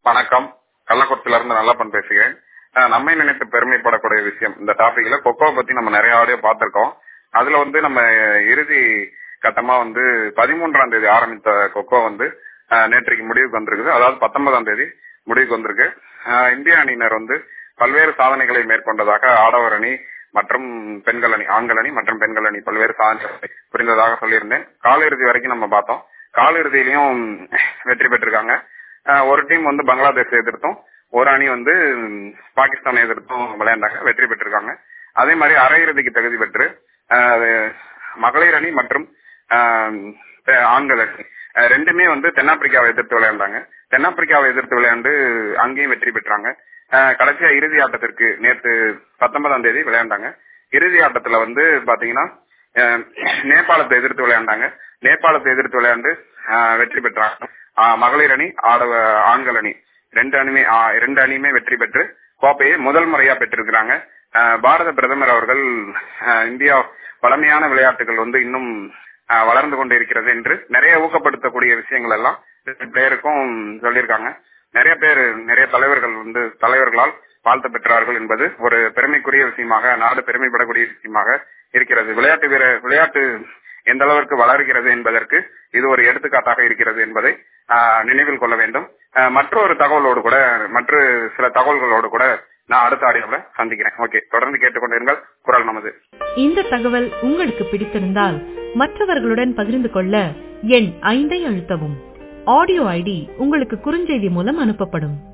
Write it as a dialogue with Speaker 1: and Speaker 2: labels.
Speaker 1: வணக்கம் கள்ளக்குறிச்சில இருந்து நல்லப்பன் பேசுகிறேன் அஹ் நம்மை நினைத்து பெருமைப்படக்கூடிய விஷயம் இந்த டாபிக்ல கொக்கோ பத்தி நம்ம நிறைய ஆடியோ பார்த்திருக்கோம் அதுல வந்து நம்ம இறுதி கட்டமா வந்து பதிமூன்றாம் தேதி ஆரம்பித்த கொக்கோ வந்து அஹ், நேற்றைக்கு முடிவுக்கு வந்திருக்குது அதாவது பத்தொன்பதாம் தேதி முடிவுக்கு வந்திருக்கு அஹ், இந்திய அணியினர் வந்து பல்வேறு சாதனைகளை மேற்கொண்டதாக ஆடவர் அணி மற்றும் பெண்கள் அணி ஆண்கள் அணி மற்றும் பெண்கள் அணி பல்வேறு சாதனைகளை புரிந்ததாக சொல்லியிருந்தேன் காலிறுதி வரைக்கும் நம்ம பார்த்தோம் காலிறுதியிலையும் வெற்றி பெற்றிருக்காங்க அஹ், ஒரு டீம் வந்து பங்களாதேஷ் எதிர்த்தும் ஒரு அணி வந்து ம், பாகிஸ்தானை எதிர்த்தும் விளையாண்டாங்க வெற்றி பெற்றிருக்காங்க அதே மாதிரி அரையிறுதிக்கு தகுதி பெற்று அஹ், அது மகளிர் அணி மற்றும் அஹ், பெ- ஆண்கள் அணி அஹ், ரெண்டுமே வந்து தென்னாப்பிரிக்காவை எதிர்த்து விளையாண்டாங்க தென்னாப்பிரிக்காவை எதிர்த்து விளையாண்டு அங்கேயும் வெற்றி பெற்றாங்க அஹ், கடைசியா இறுதி ஆட்டத்திற்கு நேற்று பத்தொன்பதாம் தேதி விளையாண்டாங்க இறுதி ஆட்டத்துல வந்து பாத்தீங்கன்னா அஹ், நேபாளத்தை எதிர்த்து விளையாண்டாங்க நேபாளத்தை எதிர்த்து விளையாண்டு அஹ், வெற்றி பெற்றாங்க அஹ், மகளிர் அணி ஆடவ ஆண்கள் அணி ரெண்டு அணிமே அஹ், ரெண்டு அணியுமே வெற்றி பெற்று கோப்பையை முதல் முறையா பெற்றிருக்கிறாங்க அஹ், பாரத பிரதமர் அவர்கள் அஹ், இந்தியா பழமையான விளையாட்டுகள் வந்து இன்னும் அஹ், வளர்ந்து கொண்டு இருக்கிறது என்று நிறைய ஊக்கப்படுத்தக்கூடிய விஷயங்கள் எல்லாம் பிளேயருக்கும் சொல்லியிருக்காங்க நிறைய பேர் நிறைய தலைவர்கள் வந்து தலைவர்களால் வாழ்த்து பெற்றார்கள் என்பது ஒரு பெருமைக்குரிய விஷயமாக நாடு பெருமைப்படக்கூடிய விஷயமாக இருக்கிறது விளையாட்டு வீர விளையாட்டு எந்த அளவிற்கு வளர்கிறது என்பதற்கு இது ஒரு எடுத்துக்காட்டாக இருக்கிறது என்பதை ஆஹ், நினைவில் கொள்ள வேண்டும் ஆஹ், மற்றொரு தகவலோடு கூட மற்ற சில தகவல்களோடு கூட நான் அடுத்த ஆடியோல சந்திக்கிறேன் ஓகே தொடர்ந்து கேட்டுக்கொண்டிருங்கள் குரல் நமது
Speaker 2: இந்த தகவல் உங்களுக்கு பிடித்திருந்தால் மற்றவர்களுடன் பகிர்ந்து கொள்ள எண் ஐந்தை அழுத்தவும் ஆடியோ ஐடி உங்களுக்கு குறுஞ்செய்தி மூலம் அனுப்பப்படும்